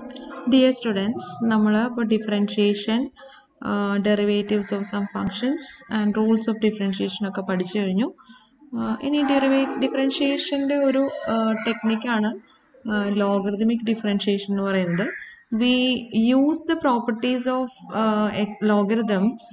Dear students നമ്മൾ ഇപ്പോൾ differentiation derivatives of sum functions and rules of differentiation ഒക്കെ പഠിച്ചു കഴിഞ്ഞു ആ, ഇനി ഡെറിവേ ഡിഫറൻഷിയേഷൻ്റെ ഒരു ടെക്നിക്കാണ് ലോഗറിതമിക് ഡിഫറൻഷിയേഷൻ എന്ന് പറയുന്നത് we use the properties of logarithms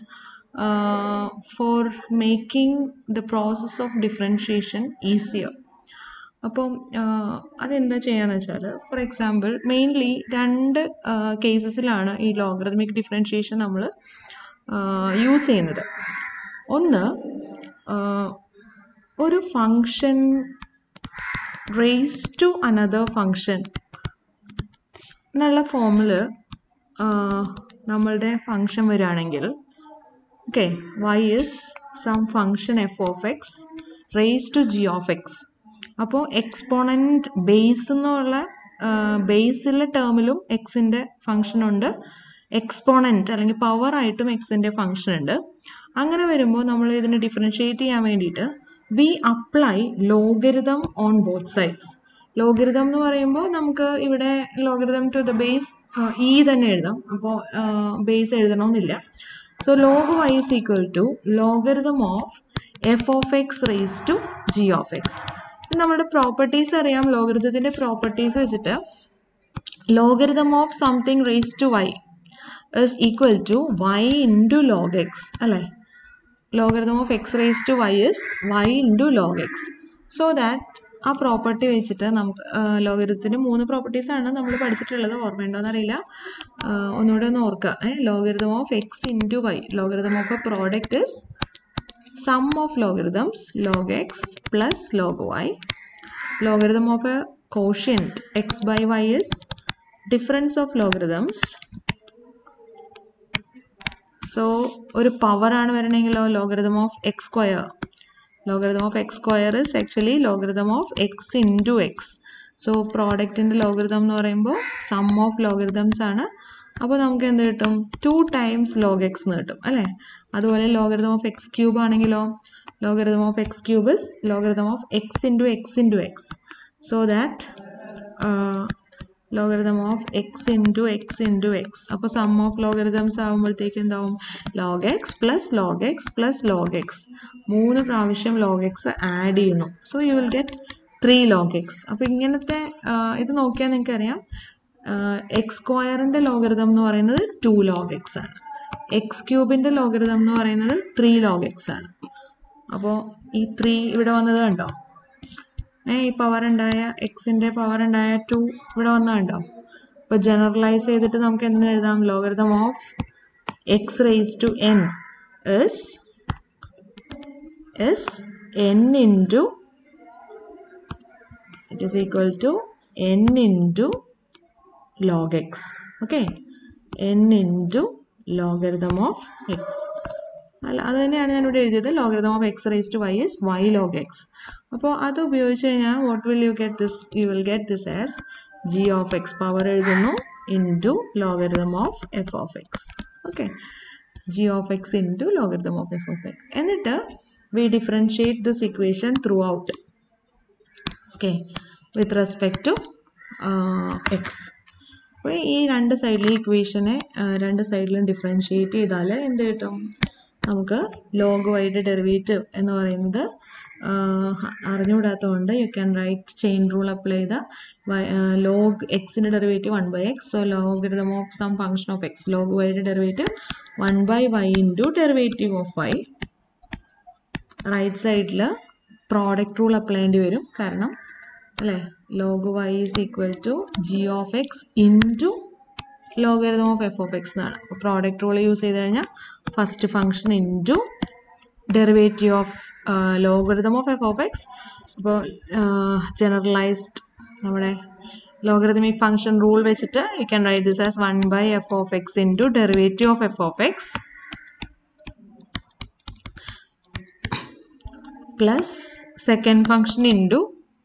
for making the process of differentiation easier അപ്പം ആഹ് അതെന്താ ചെയ്യാന്ന് വെച്ചാൽ ഫോർ എക്സാമ്പിൾ മെയിൻലി രണ്ട് കേസസിലാണ് ഈ ലോഗറിതമിക് ഡിഫറൻഷിയേഷൻ നമ്മൾ യൂസ് ചെയ്യുന്നത് ഒന്ന് ആഹ് ഒരു function raise to another function എന്നുള്ള ഫോമിൽ നമ്മളുടെ ഫങ്ഷൻ വരികയാണെങ്കിൽ okay y is some function f of x raise to g of x അപ്പോൾ എക്സ്പോണൻറ്റ് ബേസ് എന്നുള്ള ബേസിലെ ടേമിലും എക്സിൻ്റെ ഫങ്ഷൻ ഉണ്ട് എക്സ്പോണൻറ്റ് അല്ലെങ്കിൽ പവർ ആയിട്ടും എക്സിൻ്റെ ഫങ്ഷൻ ഉണ്ട് അങ്ങനെ വരുമ്പോൾ നമ്മൾ ഇതിനെ ഡിഫറൻഷിയേറ്റ് ചെയ്യാൻ വേണ്ടിയിട്ട് we apply logarithm on both sides logarithm എന്ന് പറയുമ്പോൾ നമുക്ക് ഇവിടെ logarithm to the base e തന്നെ എഴുതാം അപ്പോൾ ബേസ് എഴുതണമെന്നില്ല so log y is equal to logarithm of f of x raise to g of x നമ്മുടെ പ്രോപ്പർട്ടീസ് അറിയാം ലോഗരിതത്തിൻ്റെ പ്രോപ്പർട്ടീസ് വെച്ചിട്ട് logarithm of something raise to y is equal to y into log x അല്ലേ logarithm of x raise to y is y into log x so that ആ property വെച്ചിട്ട് നമുക്ക് ലോഗരിതത്തിൻ്റെ മൂന്ന് properties ആണ് നമ്മൾ പഠിച്ചിട്ടുള്ളത് ഓർമ്മയുണ്ടോയെന്ന് അറിയില്ല ആഹ് ഒന്നുകൂടെ ഒന്ന് ഓർക്കുക ഏ logarithm of x into y logarithm of a product is sum of logarithms log x plus log y. Logarithm of a quotient x by y is difference of logarithms. So ഒരു power ആണ് വരണമെങ്കിലോ logarithm of x square logarithm of x square is actually logarithm of x into x so പ്രോഡക്റ്റിൻ്റെ logarithm എന്ന് പറയുമ്പോൾ some of ലോഗറിതംസ് ആണ് അപ്പോൾ നമുക്ക് എന്ത് കിട്ടും ടു ടൈംസ് ലോഗ് എക്സ് എന്ന് കിട്ടും അല്ലേ അതുപോലെ ലോഗറിതം ഓഫ് എക്സ് ക്യൂബ് ആണെങ്കിലോ logarithm of x cube is logarithm of x into x into x so that logarithm of x into x into x അപ്പോൾ സം ഓഫ് ലോഗറിതംസ് ആകുമ്പോഴത്തേക്ക് എന്താവും log x plus log x plus log x മൂന്ന് പ്രാവശ്യം log x add ചെയ്യുന്നു so you will get three log x അപ്പോൾ ഇങ്ങനത്തെ ആ, ഇത് നോക്കിയാൽ നിങ്ങൾക്ക് അറിയാം എക്സ് സ്ക്വയറിൻ്റെ ലോഗറിതം എന്ന് പറയുന്നത് ടു ലോഗ് എക്സ് ആണ് എക്സ് ക്യൂബിൻ്റെ ലോഗറിതം എന്ന് പറയുന്നത് ത്രീ ലോഗ് എക്സ് ആണ് അപ്പോൾ ഈ ത്രീ ഇവിടെ വന്നത് കണ്ടോ ഏ ഈ പവർ ഉണ്ടായ എക്സിൻ്റെ പവർ ഉണ്ടായ ടു ഇവിടെ വന്ന കണ്ടോ അപ്പോൾ ജനറലൈസ് ചെയ്തിട്ട് നമുക്ക് എന്ത് എഴുതാം logarithm of x raise to n is is n into it is equal to n into log x okay n into logarithm of x അല്ല അത് തന്നെയാണ് ഞാൻ ഇവിടെ എഴുതിയത് logarithm of x raise to y is y log x അപ്പോൾ അത് ഉപയോഗിച്ച് കഴിഞ്ഞാൽ what will you get this you will get this as g of x power എഴുതുന്നു into logarithm of f of x okay g of x into logarithm of f of x എന്നിട്ട് we differentiate this equation throughout okay with respect to x അപ്പോൾ ഈ രണ്ട് സൈഡിലെ ഇക്വേഷനെ രണ്ട് സൈഡിലും differentiate ചെയ്താൽ എന്ത് കിട്ടും നമുക്ക് ലോഗ് വൈഡ് ഡെറിവേറ്റീവ് എന്ന് പറയുന്നത് അറിഞ്ഞുകൂടാത്തതുകൊണ്ട് you can write chain rule apply ചെയ്ത ലോഗ് എക്സിൻ്റെ derivative one by x so logarithm of some function of x log വൈഡ് derivative one by y into derivative of y right സൈഡിൽ പ്രോഡക്റ്റ് റൂൾ അപ്ലൈ ചെയ്യേണ്ടി വരും കാരണം അല്ലേ log y is equal to g of x into logarithm of f of x എന്നാണ് അപ്പോൾ product rule use ചെയ്ത് കഴിഞ്ഞാൽ first function into derivative of logarithm of f of x അപ്പോൾ ജനറലൈസ്ഡ് നമ്മുടെ ലോഗരിതമിക് ഫംഗ്ഷൻ റൂൾ വെച്ചിട്ട് you can write this as one by f of x into derivative of f of x plus second function into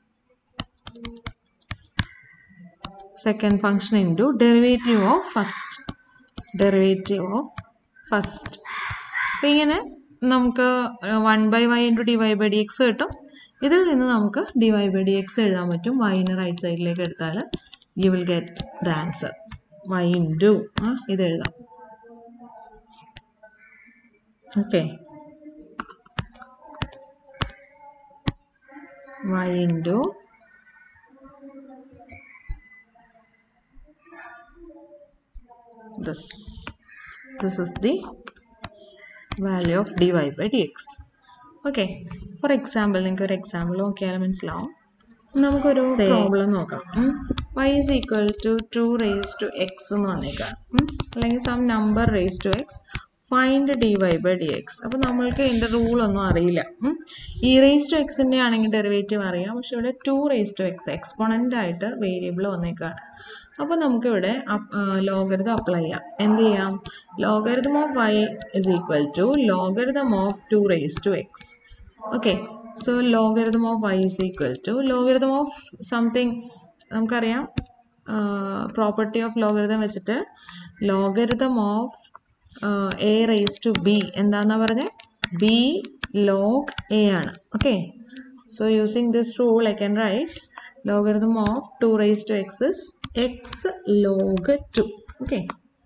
second function into derivative of first derivative of first അപ്പോൾ ഇങ്ങനെ നമുക്ക് one by y into d y by d x കിട്ടും ഇതിൽ നിന്ന് നമുക്ക് d y by d x എഴുതാൻ പറ്റും വൈനെ റൈറ്റ് സൈഡിലേക്ക് എടുത്താൽ you will get the answer y into ആ ഇത് എഴുതാം okay y into this this is the value of dy by dx okay for example നിങ്ങൾക്ക് ഒരു എക്സാമ്പിൾ നോക്കിയാൽ മനസ്സിലാവും നമുക്കൊരു പ്രോബ്ലം നോക്കാം y is equal to two raise to x എന്ന് വന്നേക്കാം ഉം. അല്ലെങ്കിൽ some number raise to x find d y by d x അപ്പോൾ നമ്മൾക്ക് ഇതിൻ്റെ റൂളൊന്നും അറിയില്ല ഈ റേസ് ടു എക്സിൻ്റെ ആണെങ്കിൽ ഡെറിവേറ്റീവ് അറിയാം പക്ഷെ ഇവിടെ two raise to x exponent ആയിട്ട് വേരിയബിൾ വന്നേക്കാണ് അപ്പോൾ നമുക്കിവിടെ ലോഗരിതം അപ്ലൈ ചെയ്യാം എന്ത് ചെയ്യാം logarithm of y is equal to logarithm of two raise to x okay so logarithm of y is equal to logarithm of something നമുക്കറിയാം property of logarithm വെച്ചിട്ട് logarithm of a raise to b എന്താന്നാ പറഞ്ഞത് b log a ആണ് okay so using this rule I can write logarithm of two raise to x is x log two okay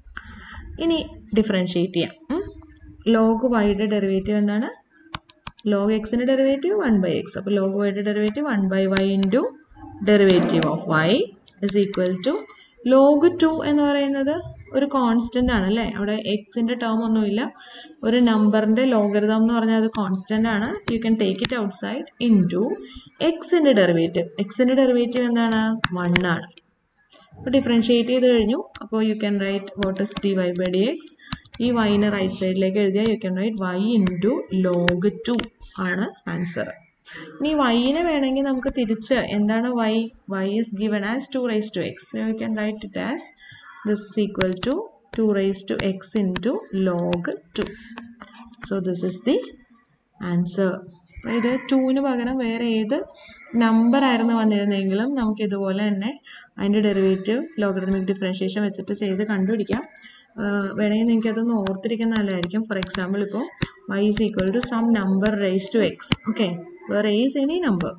ഇനി differentiate ചെയ്യാം log വൈയുടെ derivative എന്താണ് log എക്സിൻ്റെ derivative one by x അപ്പോൾ log വൈയുടെ derivative one by y into derivative of y is equal to log two എന്ന് പറയുന്നത് ഒരു കോൺസ്റ്റൻ്റ് ആണ് അല്ലേ അവിടെ എക്സിൻ്റെ ടേം ഒന്നുമില്ല ഒരു നമ്പറിൻ്റെ ലോഗരിതം എന്ന് പറഞ്ഞാൽ അത് കോൺസ്റ്റൻ്റ് ആണ് you can take it outside into എക്സിൻ്റെ ഡെറിവേറ്റീവ് എക്സിൻ്റെ ഡെറിവേറ്റീവ് എന്താണ് വൺ ആണ് അപ്പോൾ ഡിഫറൻഷിയേറ്റ് ചെയ്ത് കഴിഞ്ഞു അപ്പോൾ you can write what is d y by d x ഈ വൈനെ റൈറ്റ് സൈഡിലേക്ക് എഴുതിയാൽ you can write y into log two ആണ് ആൻസർ ഇനി വൈനെ വേണമെങ്കിൽ നമുക്ക് തിരിച്ച് എന്താണ് y y is given as two raise to x you can write it as this is equal to two raise to x into log two so this is the answer ഇത് ടൂവിന് പകരം വേറെ ഏത് നമ്പർ ആയിരുന്നു വന്നിരുന്നെങ്കിലും നമുക്ക് ഇതുപോലെ തന്നെ അതിൻ്റെ ഡെറിവേറ്റീവ് ലോഗറിതമിക് ഡിഫറൻഷിയേഷൻ വെച്ചിട്ട് ചെയ്ത് കണ്ടുപിടിക്കാം ആഹ് വേണമെങ്കിൽ നിങ്ങൾക്ക് അതൊന്ന് ഓർത്തിരിക്കുന്ന നല്ലതായിരിക്കും ഫോർ എക്സാമ്പിൾ ഇപ്പോൾ y is equal to some number raise to x okay where is any number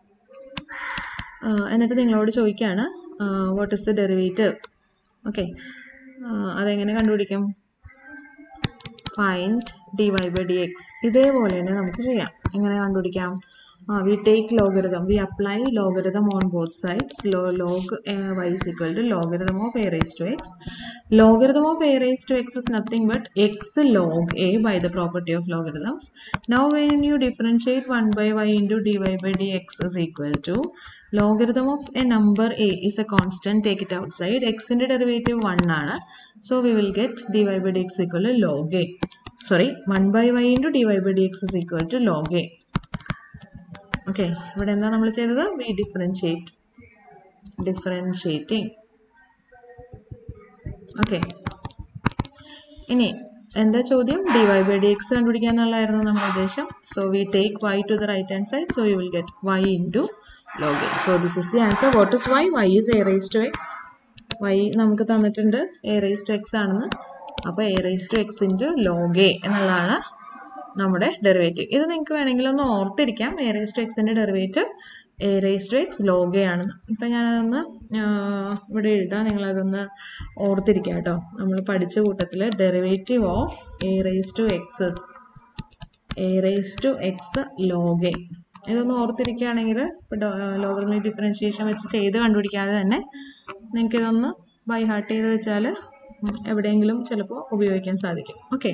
എന്നിട്ട് നിങ്ങളോട് ചോദിക്കുകയാണ് what is the derivative okay അതെങ്ങനെ കണ്ടുപിടിക്കും find d y by d x ഇതേപോലെ തന്നെ നമുക്ക് ചെയ്യാം എങ്ങനെ കണ്ടുപിടിക്കാം we take logarithm we apply logarithm on both sides lo log y is equal to logarithm of a raise to x logarithm of a raise to x is nothing but x log a by the property of logarithms now when you differentiate one by y into d y by d x is equal to logarithm of a number a is a constant take it outside എക്സിൻ്റെ derivative one ആണ് so we will get d y by d x equal to log a sorry one by y into d y by d x is equal to log A okay ഇവിടെ എന്താ നമ്മൾ ചെയ്തത് V differentiate differentiating okay ഇനി എന്താ ചോദ്യം d y by d x കണ്ടുപിടിക്കുക എന്നുള്ളതായിരുന്നു നമ്മുടെ ഉദ്ദേശം so we take y to the right hand side so you will get y into log a so this is the answer what is y y is a raise to x y നമുക്ക് തന്നിട്ടുണ്ട് a raise to x ആണെന്ന് അപ്പോൾ a raise to x into log a എന്നുള്ളതാണ് നമ്മുടെ derivative ഇത് നിങ്ങൾക്ക് വേണമെങ്കിൽ ഒന്ന് ഓർത്തിരിക്കാം എ റേസ് ടു എക്സിൻ്റെ derivative a raise to x log a ആണെന്ന് ഇപ്പം ഞാനതൊന്ന് ഇവിടെ എഴുതാം നിങ്ങളതൊന്ന് ഓർത്തിരിക്കുക കേട്ടോ നമ്മൾ പഠിച്ച കൂട്ടത്തിൽ derivative of a raise to x is a raise to x log a ഇതൊന്ന് ഓർത്തിരിക്കുകയാണെങ്കിൽ ഇപ്പോൾ ലോഗറിമിക് ഡിഫറൻഷിയേഷൻ വെച്ച് ചെയ്ത് കണ്ടുപിടിക്കാതെ തന്നെ നിങ്ങൾക്ക് ഇതൊന്ന് ബൈ ഹാർട്ട് ചെയ്ത് വെച്ചാൽ എവിടെയെങ്കിലും ചിലപ്പോൾ ഉപയോഗിക്കാൻ സാധിക്കും ഓക്കെ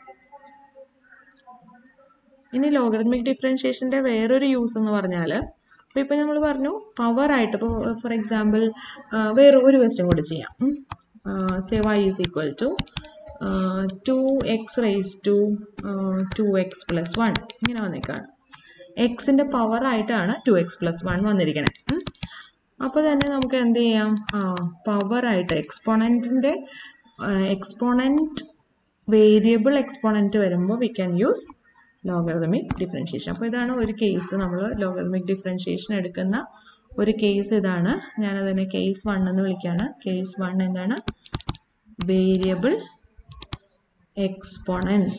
ഇനി ലോഗറിത്മിക് ഡിഫറൻഷിയേഷൻ്റെ വേറൊരു യൂസ് എന്ന് പറഞ്ഞാൽ അപ്പോൾ ഇപ്പോൾ നമ്മൾ പറഞ്ഞു പവറായിട്ട് ഇപ്പോൾ ഫോർ എക്സാമ്പിൾ വേറെ ഒരു ക്വസ്റ്റ്യൻ കൂടി ചെയ്യാം say y is equal to two x raise to two x plus one ഇങ്ങനെ വന്നേക്കാണ് എക്സിൻ്റെ പവറായിട്ടാണ് ടു എക്സ് പ്ലസ് വൺ വന്നിരിക്കണേ അപ്പോൾ തന്നെ നമുക്ക് എന്ത് ചെയ്യാം പവറായിട്ട് എക്സ്പോണൻറ്റിൻ്റെ എക്സ്പോണൻറ്റ് വേരിയബിൾ എക്സ്പോണൻറ്റ് വരുമ്പോൾ we can use logarithmic differentiation അപ്പോൾ ഇതാണ് ഒരു കേസ് നമ്മൾ ലോഗറിതമിക് ഡിഫറൻഷിയേഷൻ എടുക്കുന്ന ഒരു കേസ് ഇതാണ് ഞാനതിനെ കേസ് വൺ എന്ന് വിളിക്കുകയാണ് കേസ് വൺ എന്താണ് വേരിയബിൾ എക്സ്പോണൻറ്റ്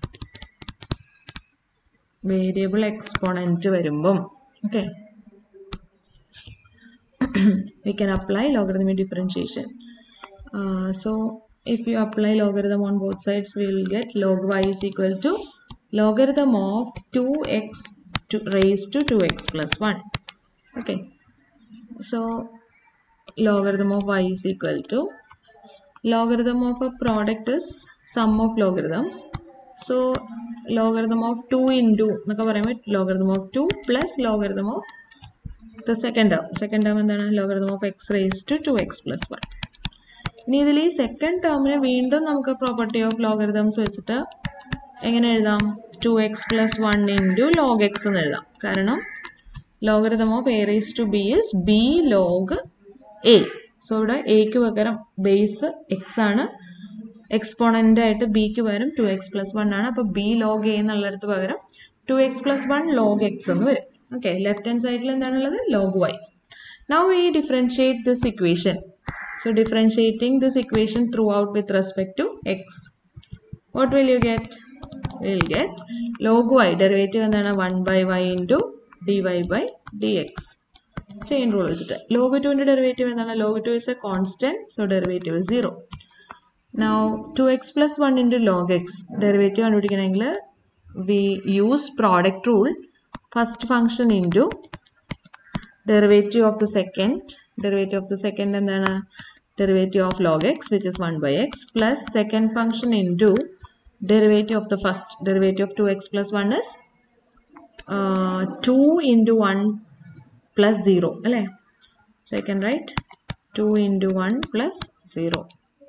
വേരിയബിൾ എക്സ്പോണൻറ്റ് വരുമ്പം okay we can apply logarithmic differentiation Uh, so if you apply logarithm on both sides, we will get log y is equal to logarithm of 2x to raised to 2x plus 1. Okay. So logarithm of y is equal to logarithm of a product is sum of logarithms. So logarithm of 2 into എന്നൊക്കെ പറയുമ്പോൾ logarithm of 2 plus logarithm of the second term. Second term എന്താണ് logarithm of x raised to 2x plus 1. ഇനി ഇതിൽ ഈ second ടേമിന് വീണ്ടും നമുക്ക് property of logarithms വെച്ചിട്ട് എങ്ങനെ എഴുതാം two x plus one into log x എന്ന് എഴുതാം കാരണം logarithm of a raise to b is b log a so ഇവിടെ എക്ക് പകരം ബേസ് എക്സ് ആണ് എക്സ്പോണൻ്റ് ആയിട്ട് ബിക്ക് പകരം ടു എക്സ് പ്ലസ് വൺ ആണ് അപ്പോൾ ബി ലോഗ് എ എന്നുള്ളിടത്ത് പകരം two x plus one log x എന്ന് വരും ഓക്കെ ലെഫ്റ്റ് ഹാൻഡ് സൈഡിൽ എന്താണുള്ളത് log y now we differentiate this equation So differentiating this equation throughout with respect to x. What will you get? We will get log y derivative എന്താണ് 1 by y into dy by dx. Chain rule വെച്ചിട്ട് log 2 ന്റെ derivative എന്താണ് log 2 is a constant so derivative is 0. Now 2x plus 1 into log x derivative കണ്ടുപിടിക്കണമെങ്കിൽ we use product rule first function into derivative of the second derivative of the second എന്താണ് derivative of log x which is 1 by x plus second function into derivative of the first derivative of 2x plus 1 is uh, 2 into 1 plus 0 അല്ലേ so I can write 2 into 1 plus 0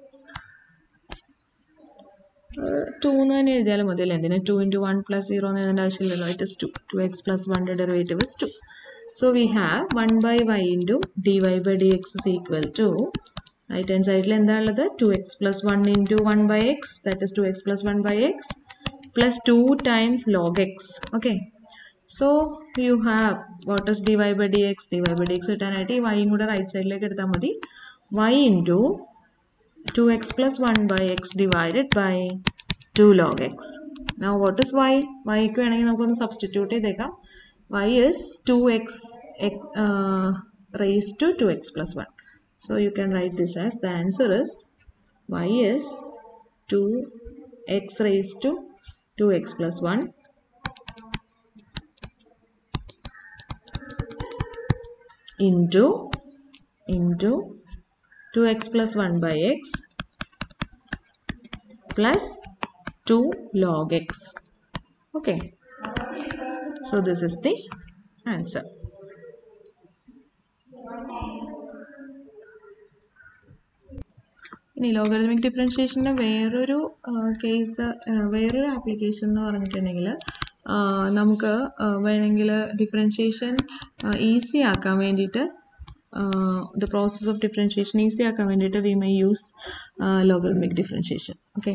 two എന്ന് തന്നെ എഴുതിയാലും മതി അല്ലേ എന്തിനാ two into one plus zero എന്ന് എഴുതേണ്ട ആവശ്യമില്ലല്ലോ it is two two x plus വണ്ടെ derivative is two So we have 1 by y into dy by dx is equal to right hand side എന്താണുള്ളത് 2x plus 1 into 1 by x that is 2x plus 1 by x plus 2 times log x okay so you have what is dy by dx dy by dx കിട്ടാനായിട്ട് ഈ y കൂടെ right സൈഡിലേക്ക് എടുത്താൽ മതി y into 2x plus 1 by x divided by 2 log x now what is y y ക്ക് വേണമെങ്കിൽ നമുക്കൊന്ന് substitute ചെയ്തേക്കാം y is 2x x, uh, raised to 2x plus 1. So you can write this as the answer is y is 2x raised to 2x plus 1 into into 2x plus 1 by x plus 2 log x. Okay. So this is the answer. ഇനി logarithmic ഡിഫറൻഷിയേഷൻ്റെ വേറൊരു case വേറൊരു application എന്ന് പറഞ്ഞിട്ടുണ്ടെങ്കിൽ നമുക്ക് വേണമെങ്കിൽ differentiation easy ആക്കാൻ വേണ്ടിയിട്ട് the process of differentiation easy ആക്കാൻ വേണ്ടിയിട്ട് we may use logarithmic differentiation okay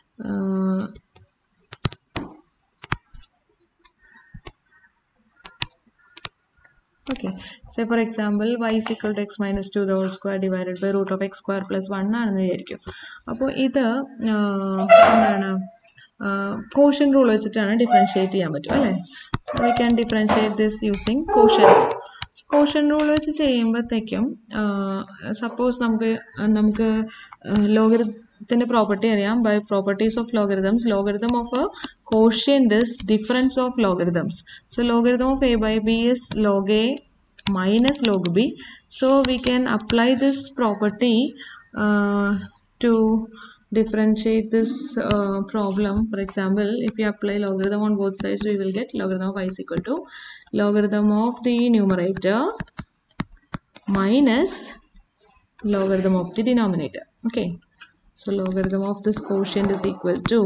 okay so for example y is equal to x minus 2 the whole square divided by root of x square plus 1 ആണെന്ന് വിചാരിക്കും അപ്പോൾ ഇത് എന്താണ് caution rule വെച്ചിട്ടാണ് differentiate ചെയ്യാൻ പറ്റും അല്ലേ we can differentiate this using quotient quotient rule വെച്ച് ചെയ്യുമ്പോഴത്തേക്കും സപ്പോസ് നമുക്ക് നമുക്ക് ലോഗരിതത്തിൻ്റെ പ്രോപ്പർട്ടി അറിയാം by properties of logarithms logarithm of a quotient is difference of logarithms. So logarithm of a by b is log a minus log b. So we can apply this property uh, to differentiate this uh, problem. For example, if we apply logarithm on both sides, we will get logarithm of y is equal to logarithm of the numerator minus logarithm of the denominator. Okay. So logarithm of this quotient is equal to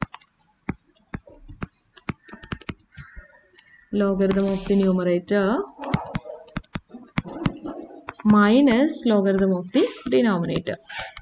logarithm of the numerator minus logarithm of the denominator.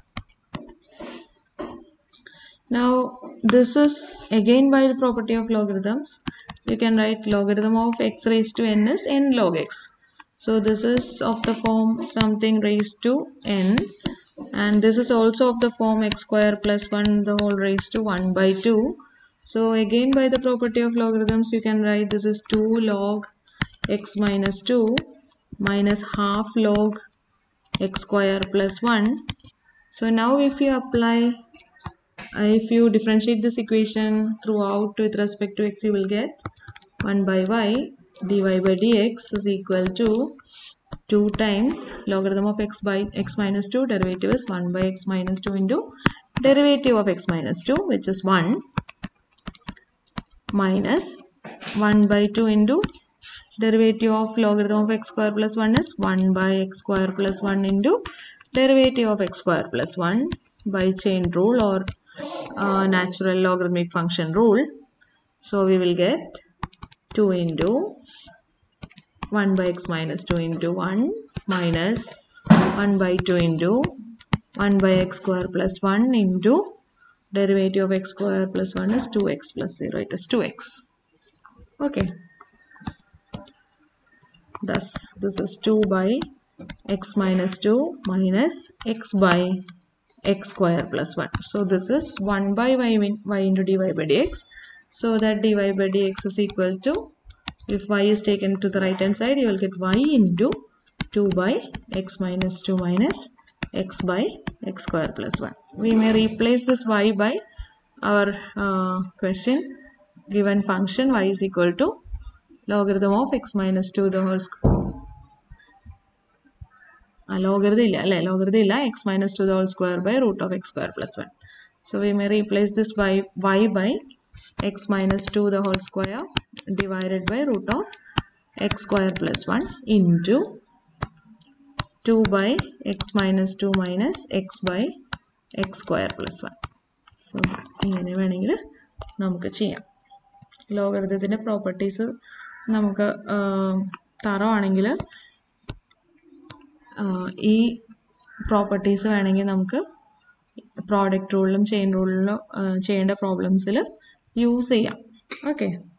Now this is again by the property of logarithms. You can write logarithm of x raised to n is n log x. So this is of the form something raised to n and this is also of the form x square plus 1 the whole raised to 1 by 2. So again by the property of logarithms you can write this is 2 log x minus 2 minus half log x square plus 1 So now if you apply, uh, if you differentiate this equation throughout with respect to x, you will get 1 by y dy by dx is equal to 2 times logarithm of x by x minus 2 derivative is 1 by x minus 2 into derivative of x minus 2 which is 1 minus 1 by 2 into derivative of logarithm of x square plus 1 is 1 by x square plus 1 into derivative of x square plus 1 by chain rule or uh, natural logarithmic function rule. So we will get 2 into 1 by x minus 2 into 1 minus 1 by 2 into 1 by x square plus 1 into derivative of x square plus 1 is 2x plus 0 it is 2x okay thus this is 2 by x minus 2 minus x by x square plus 1 so this is 1 by y, min- y into dy by dx so that dy by dx is equal to if y is taken to the right hand side you will get y into 2 by x minus 2 minus x by x square plus 1 we may replace this y by our uh, question given function y is equal to logarithm of x minus 2 the whole square ആ ലോഗരുത് ഇല്ല അല്ലേ ലോഗരുത് ഇല്ല x minus two the whole square by root of x square plus one so we may replace this y y by x minus two the whole square divided by root of x square plus one in to two by x minus two minus x by x square plus one so ഇങ്ങനെ വേണമെങ്കിൽ നമുക്ക് ചെയ്യാം ലോകൃതത്തിൻ്റെ properties നമുക്ക് തറവാണെങ്കിൽ ഈ properties വേണമെങ്കിൽ നമുക്ക് product റൂളിലും chain റൂളിലും ചെയ്യേണ്ട പ്രോബ്ലംസിൽ use ചെയ്യാം ഓക്കെ